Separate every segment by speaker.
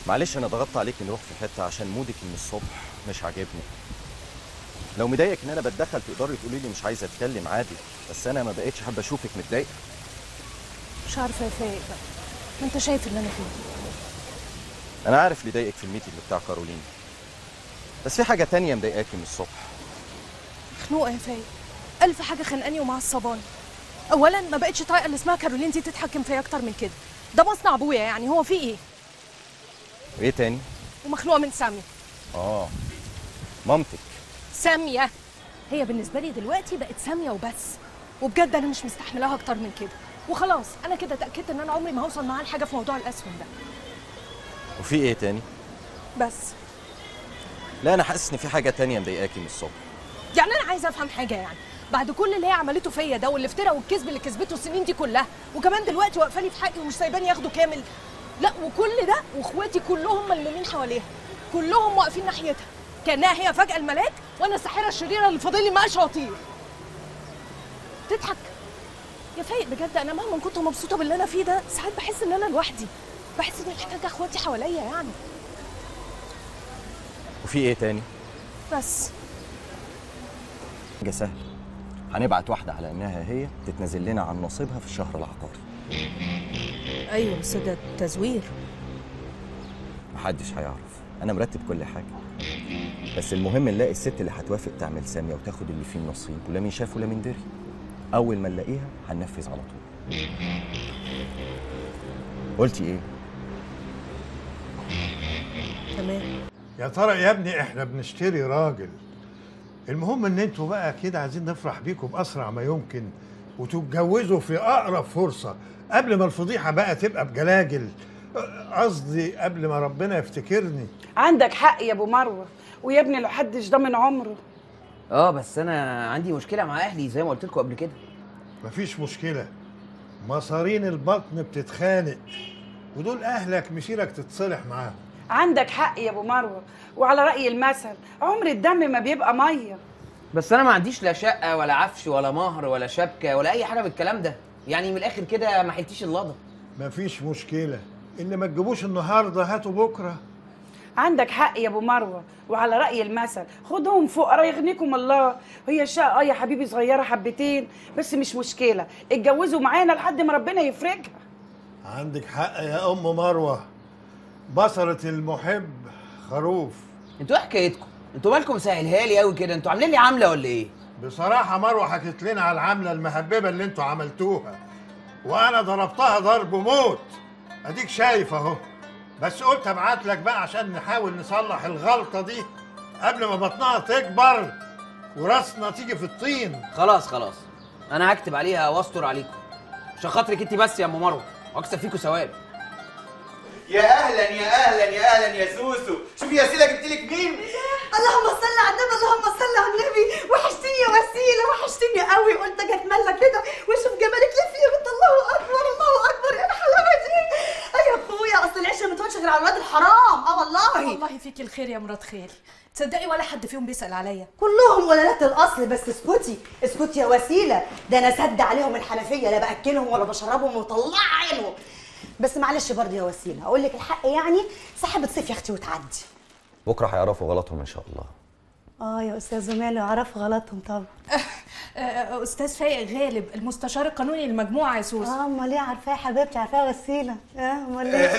Speaker 1: معلش انا ضغطت عليك نروح في حته عشان مودك من الصبح مش عاجبني لو مضايقك ان انا بتدخل تقدري تقولي لي مش عايزه اتكلم عادي بس انا ما بقتش حابه اشوفك متضايقه
Speaker 2: مش عارفه يا فايق بقى ما انت شايف اللي انا فيه
Speaker 1: انا عارف اللي ضايقك في الميتنج بتاع كارولين بس في حاجه تانية مضايقاكي من الصبح
Speaker 2: مخنوقه يا فايق الف حاجه خانقاني ومعصباني اولا ما بقتش طايقه اللي اسمها كارولين دي تتحكم فيا اكتر من كده ده مصنع ابويا يعني هو في ايه
Speaker 1: وايه تاني
Speaker 2: ومخنوقه من ساميه
Speaker 1: اه مامتك
Speaker 2: ساميه هي بالنسبه لي دلوقتي بقت ساميه وبس وبجد انا مش مستحملاها اكتر من كده وخلاص انا كده اتاكدت ان انا عمري ما هوصل معاها لحاجه في موضوع الاسهم ده
Speaker 1: وفي ايه تاني
Speaker 2: بس
Speaker 1: لا انا حاسس ان في حاجه تانية مضايقاكي من الصبح
Speaker 2: يعني انا عايزه افهم حاجه يعني بعد كل اللي هي عملته فيا ده والافتراء والكذب اللي كذبته السنين دي كلها وكمان دلوقتي واقفه لي في حقي ومش سايباني ياخده كامل لا وكل ده واخواتي كلهم ملمومين حواليها كلهم واقفين ناحيتها كانها هي فجاه الملاك وانا الساحره الشريره اللي فاضل لي مقاش واطير تضحك يا فايق بجد انا مهما كنت مبسوطه باللي انا فيه ده ساعات بحس ان انا لوحدي بحس اني محتاجه اخواتي حواليا يعني
Speaker 1: وفي ايه تاني
Speaker 2: بس
Speaker 1: حاجه سهله هنبعت واحده على انها هي تتنازل لنا عن نصيبها في الشهر العقاري
Speaker 2: ايوه بس ده تزوير
Speaker 1: محدش هيعرف انا مرتب كل حاجه بس المهم نلاقي الست اللي هتوافق تعمل ساميه وتاخد اللي فيه النصيب ولا من شاف ولا من دري اول ما نلاقيها هننفذ على طول قلتي ايه
Speaker 2: تمام
Speaker 3: يا ترى يا ابني احنا بنشتري راجل المهم ان انتوا بقى كده عايزين نفرح بيكم باسرع ما يمكن وتتجوزوا في اقرب فرصه قبل ما الفضيحه بقى تبقى بجلاجل قصدي قبل ما ربنا يفتكرني
Speaker 4: عندك حق يا ابو مروه ويا ابني لو حدش ضامن عمره
Speaker 5: اه بس انا عندي مشكله مع اهلي زي ما قلت لكم قبل كده
Speaker 3: مفيش مشكله مصارين البطن بتتخانق ودول اهلك مسيرك تتصلح معاهم
Speaker 4: عندك حق يا ابو مروه وعلى راي المثل عمر الدم ما بيبقى ميه
Speaker 5: بس انا ما عنديش لا شقه ولا عفش ولا مهر ولا شبكه ولا اي حاجه من الكلام ده يعني من الاخر كده ما حلتيش اللضا
Speaker 3: مفيش مشكله اللي ما تجيبوش النهارده هاتوا بكره
Speaker 4: عندك حق يا ابو مروه وعلى راي المثل خدهم فقراء يغنيكم الله هي الشقه اه يا حبيبي صغيره حبتين بس مش مشكله اتجوزوا معانا لحد ما ربنا يفرجها
Speaker 3: عندك حق يا ام مروه بصرة المحب خروف
Speaker 5: انتوا ايه حكايتكم انتوا مالكم مسهلها لي قوي كده انتوا عاملين لي عامله ولا ايه
Speaker 3: بصراحة مروة حكت لنا على العملة المهببة اللي انتوا عملتوها وأنا ضربتها ضرب موت أديك شايف أهو بس قلت أبعت لك بقى عشان نحاول نصلح الغلطة دي قبل ما بطنها تكبر وراسنا تيجي في الطين
Speaker 5: خلاص خلاص انا هكتب عليها واستر عليكم عشان خاطرك انت بس يا ام مروه واكسب فيكم ثواب
Speaker 6: يا اهلا يا اهلا يا اهلا يا سوسو شوفي يا سيلا جبت لك مين
Speaker 7: اللهم صل على النبي اللهم صل على النبي وحشتني يا وسيله وحشتني قوي قلت اجي اتملى كده واشوف جمالك لف يا بنت الله اكبر الله اكبر ايه الحلاوه دي اي يا اخويا اصل العيشه ما تقولش غير على ولاد الحرام اه والله
Speaker 2: والله فيك الخير يا مرات خالي تصدقي ولا حد فيهم بيسال عليا
Speaker 7: كلهم ولادات الاصل بس اسكتي اسكتي يا وسيله ده انا سد عليهم الحنفيه لا باكلهم ولا بشربهم وطلع عينهم بس معلش برضه يا وسيله اقول لك الحق يعني سحبة صيف يا اختي وتعدي
Speaker 1: بكره هيعرفوا غلطهم ان شاء الله
Speaker 7: اه يا استاذ زماله يعرفوا غلطهم طبعا
Speaker 2: آه، آه، استاذ فايق غالب المستشار القانوني للمجموعه يا سوسو
Speaker 7: اه امال ايه عارفاه يا حبيبتي عارفاها وسيله اه امال ايه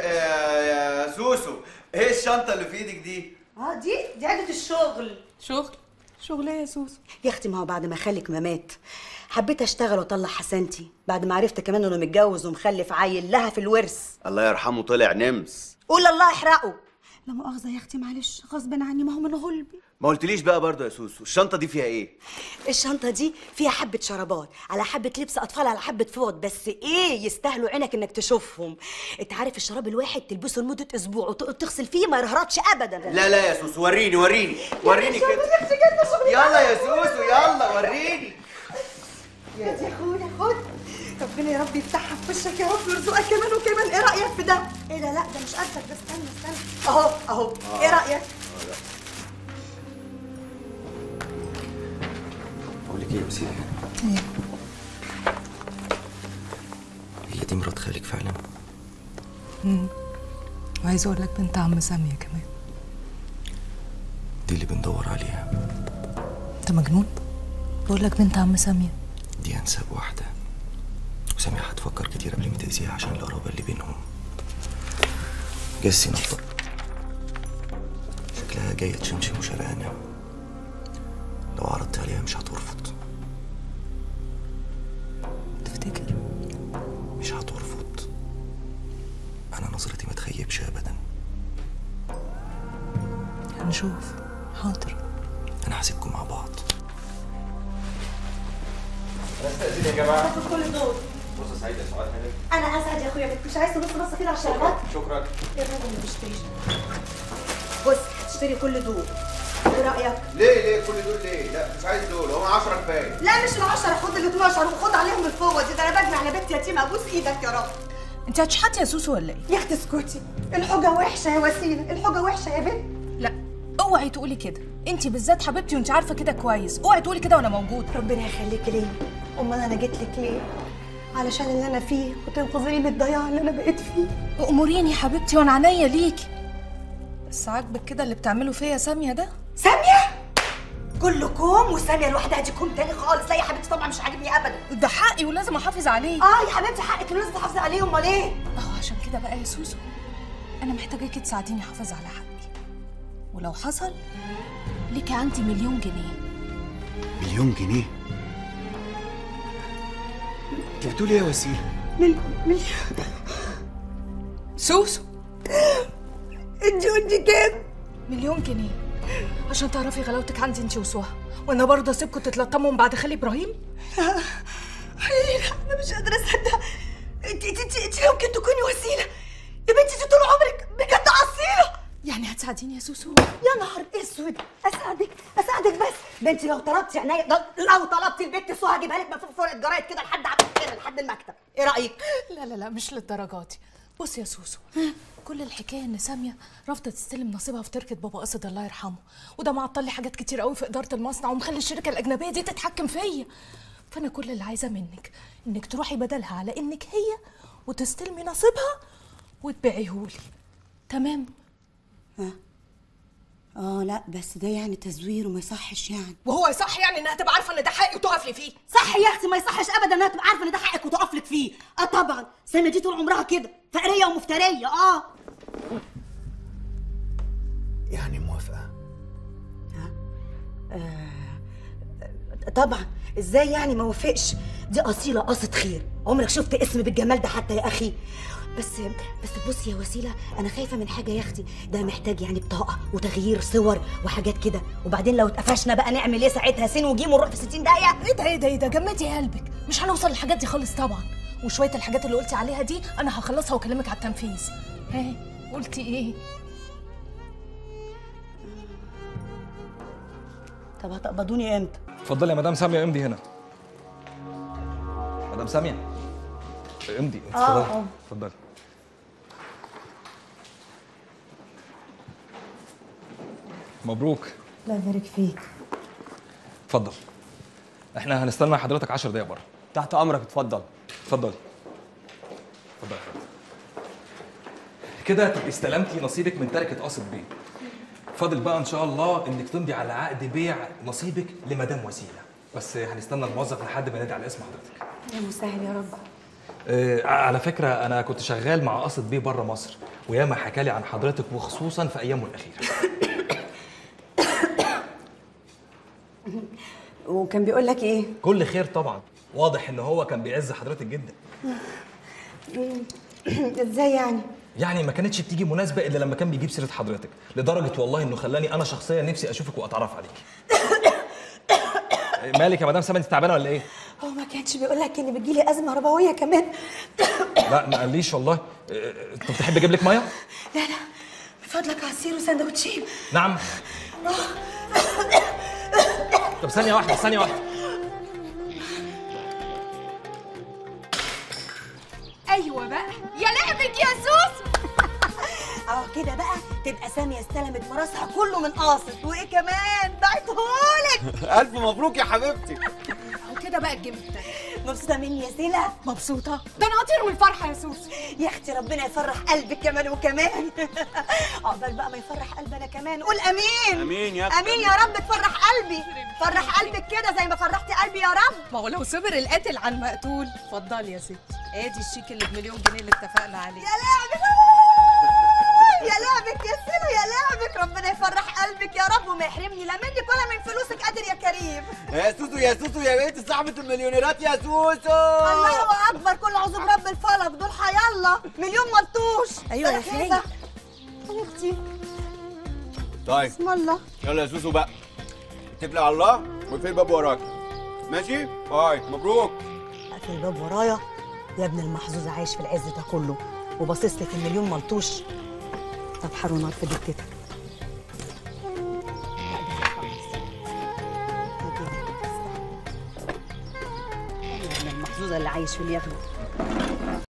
Speaker 6: يا سوسو ايه الشنطه اللي في ايدك دي
Speaker 7: اه دي دي عدة الشغل
Speaker 2: شغل شغل ايه يا سوسو
Speaker 7: يا اختي ما هو بعد ما خالك ما مات حبيت اشتغل واطلع حسنتي بعد ما عرفت كمان انه متجوز ومخلف عيل لها في الورث
Speaker 6: الله يرحمه طلع نمس
Speaker 7: قول الله يحرقه لا مؤاخذه يا اختي معلش غصب عني ما هو من غلبي
Speaker 6: ما قلتليش بقى برضه يا سوسو الشنطه دي فيها ايه
Speaker 7: الشنطه دي فيها حبه شرابات على حبه لبس اطفال على حبه فوط بس ايه يستاهلوا عينك انك تشوفهم انت عارف الشراب الواحد تلبسه لمده اسبوع وتقعد تغسل فيه ما يرهرطش ابدا
Speaker 6: لا لا يا سوسو وريني وريني وريني كده يلا يا سوسو يلا وريني
Speaker 7: يا دي اخويا خد ربنا يا رب يفتحها في وشك يا رب ويرزقك كمان وكمان ايه رايك في ده؟ ايه ده لا ده مش قدك ده استنى استنى اهو اهو ايه رايك؟
Speaker 1: بقول لك ايه يا وسيله هي دي مرات خالك فعلا
Speaker 2: وعايزه اقول لك بنت عم ساميه كمان
Speaker 1: دي اللي بندور عليها
Speaker 2: انت مجنون بقول لك بنت عم ساميه
Speaker 1: دي انسب واحدة وسامية هتفكر كتير قبل ما تأذيها عشان القرابة اللي بينهم جسي نطق شكلها جاية تشمشم وشرقانة لو عرضت عليها مش هترفض
Speaker 2: تفتكر
Speaker 1: مش هترفض أنا نظرتي ما تخيبش أبدا
Speaker 2: هنشوف حاضر
Speaker 1: أنا هسيبكم مع بعض
Speaker 7: تاخد كل دول
Speaker 6: فرصه سعيده يا سعاد حبيبي
Speaker 7: انا اسعد يا اخويا مش عايز تبص بصه كده على الشغلات
Speaker 6: شكرا
Speaker 7: يا بابا ما بشتريش بص هتشتري كل دول ايه رايك
Speaker 6: ليه ليه كل دول ليه؟ لا مش عايز دول هم 10 كفايه
Speaker 7: لا مش العشرة خد ال 12 وخد عليهم الفوة دي ده انا بجمع على بنت يتيمة ابوس ايدك يا رب
Speaker 2: انت هتشحتي يا سوسو ولا ايه
Speaker 7: يا اختي اسكتي الحجة وحشة يا وسيلة الحجة وحشة يا بنت
Speaker 2: لا اوعي تقولي كده انت بالذات حبيبتي وانت عارفه كده كويس اوعي تقولي كده وانا موجود
Speaker 7: ربنا يخليك ليه امال انا جيت لك ليه علشان اللي انا فيه وتنقذيني من الضياع اللي انا بقيت فيه
Speaker 2: اموريني يا حبيبتي وانا عينيا ليكي بس عاجبك كده اللي بتعمله فيا ساميه ده
Speaker 7: سامية كله كوم وسامية لوحدها دي كوم تاني خالص لا يا حبيبتي طبعا مش عاجبني ابدا
Speaker 2: ده حقي ولازم احافظ عليه
Speaker 7: اه يا حبيبتي حقك لازم تحافظي عليه امال ايه
Speaker 2: اه عشان كده بقى يا سوسو انا محتاجاكي تساعديني احافظ على حقي ولو حصل ليكي عندي مليون جنيه
Speaker 6: مليون جنيه انت بتقول ايه يا وسيله؟
Speaker 7: من من
Speaker 2: سوسو
Speaker 7: انت قلتي كام
Speaker 2: مليون جنيه عشان تعرفي غلاوتك عندي انت وسوها وانا برضه اسيبكم تتلطموا من بعد خالي ابراهيم
Speaker 7: حقيقي انا مش قادره اصدق انت انت انت, انت يمكن تكوني وسيله يا بنتي انت طول عمرك بجد اصيله
Speaker 2: يعني هتساعديني يا سوسو
Speaker 7: يا نهار اسود اساعدك اساعدك بس بنتي لو طلبتي عينيا ده- لو طلبتي البنت سوها هجيبها لك مفروض فرقه جرايد كده لحد عندك هنا لحد المكتب ايه رايك
Speaker 2: لا لا لا مش للدرجات دي بصي يا سوسو كل الحكايه ان ساميه رافضه تستلم نصيبها في تركه بابا قصد الله يرحمه وده معطل لي حاجات كتير قوي في اداره المصنع ومخلي الشركه الاجنبيه دي تتحكم فيا فانا كل اللي عايزاه منك انك تروحي بدلها على انك هي وتستلمي نصيبها وتبيعيهولي تمام
Speaker 7: اه لا بس ده يعني تزوير وما يصحش يعني
Speaker 2: وهو يصح يعني انها تبقى عارفه ان ده حقي وتقف لي فيه
Speaker 7: صح يا اختي ما يصحش ابدا انها تبقى عارفه ان ده حقك وتقف لك فيه اه طبعا ساميه دي طول عمرها كده فقريه ومفتريه اه
Speaker 3: يعني موافقة
Speaker 7: طبعا ازاي يعني ما وافقش دي اصيله قصد خير عمرك شفت اسم بالجمال ده حتى يا اخي بس بس بصي يا وسيله انا خايفه من حاجه يا اختي ده محتاج يعني بطاقه وتغيير صور وحاجات كده وبعدين لو اتقفشنا بقى نعمل ايه ساعتها سين وجيم ونروح في 60 دقيقه
Speaker 2: ايه ده ايه ده ايه ده جمدي قلبك مش هنوصل للحاجات دي خالص طبعا وشويه الحاجات اللي قلتي عليها دي انا هخلصها واكلمك على التنفيذ ها قلتي ايه
Speaker 7: طب هتقبضوني امتى
Speaker 8: اتفضلي يا مدام ساميه امضي هنا مدام ساميه امضي اتفضلي اتفضلي مبروك
Speaker 7: الله يبارك فيك
Speaker 8: اتفضل احنا هنستنى حضرتك 10 دقايق بره
Speaker 6: تحت امرك اتفضل
Speaker 8: اتفضلي اتفضلي كده تبقي استلمتي نصيبك من تركه قصد بيه فاضل بقى ان شاء الله انك تمضي على عقد بيع نصيبك لمدام وسيله بس هنستنى الموظف لحد ما ينادي على اسم حضرتك
Speaker 7: يا مسهل يا رب
Speaker 8: آه، على فكرة أنا كنت شغال مع قصد بيه بره مصر وياما حكالي عن حضرتك وخصوصا في أيامه الأخيرة
Speaker 7: وكان بيقول لك ايه
Speaker 8: كل خير طبعا واضح إن هو كان بيعز حضرتك جدا
Speaker 7: ازاي يعني
Speaker 8: يعني ما كانتش بتيجي مناسبة إلا لما كان بيجيب سيرة حضرتك لدرجة والله إنه خلاني أنا شخصيا نفسي أشوفك وأتعرف عليك مالك يا مدام سامة أنت تعبانة ولا إيه؟
Speaker 7: هو ما كانش بيقول لك ان بتجيلي ازمه ربويه كمان
Speaker 8: لا ما قاليش والله آه، طب تحب أجيب لك مية؟
Speaker 7: لا لا من فضلك عصير وسندوتشين
Speaker 8: نعم طب ثانية واحدة ثانية واحدة
Speaker 2: ايوه بقى يا لعبك يا سوسو
Speaker 7: اه كده بقى تبقى ساميه استلمت مراسها كله من قاصد وايه كمان بعتهولك
Speaker 6: الف مبروك يا حبيبتي
Speaker 2: اهو كده بقى الجيم بتاعي
Speaker 7: مبسوطه مني يا سيلا
Speaker 2: مبسوطه ده انا هطير من الفرحه يا سوسو
Speaker 7: يا اختي ربنا يفرح قلبك كمان وكمان عقبال بقى ما يفرح قلبنا كمان قول امين
Speaker 6: امين يا أختي.
Speaker 7: امين يا رب تفرح قلبي فرح قلبك كده زي ما فرحتي قلبي يا رب
Speaker 2: ما هو لو صبر القاتل عن المقتول اتفضلي يا ستي ادي الشيك اللي بمليون جنيه اللي اتفقنا عليه
Speaker 7: يا لعبك يا لعبك يا سيلا يا لعبك ربنا يفرح قلبك يا رب وما يحرمني لا منك ولا من فلوسك قادر يا كريم
Speaker 6: يا سوسو يا سوسو يا بنت صاحبة المليونيرات يا سوسو
Speaker 7: الله اكبر كل عذوب رب الفلك دول حيالله مليون ملطوش
Speaker 2: أيوة يا
Speaker 7: ده
Speaker 2: خالي.
Speaker 7: كده. حبيبتي
Speaker 6: طيب
Speaker 7: بسم الله
Speaker 6: يلا يا سوسو بقى اتكلي على الله واقفل الباب وراك ماشي باي مبروك
Speaker 7: اقفل الباب ورايا يا ابن المحظوظ عايش في العز ده كله وباصص لي في المليون ملطوش طب حر ونار في دكتك يا ابن المحظوظه اللي عايش في اليخت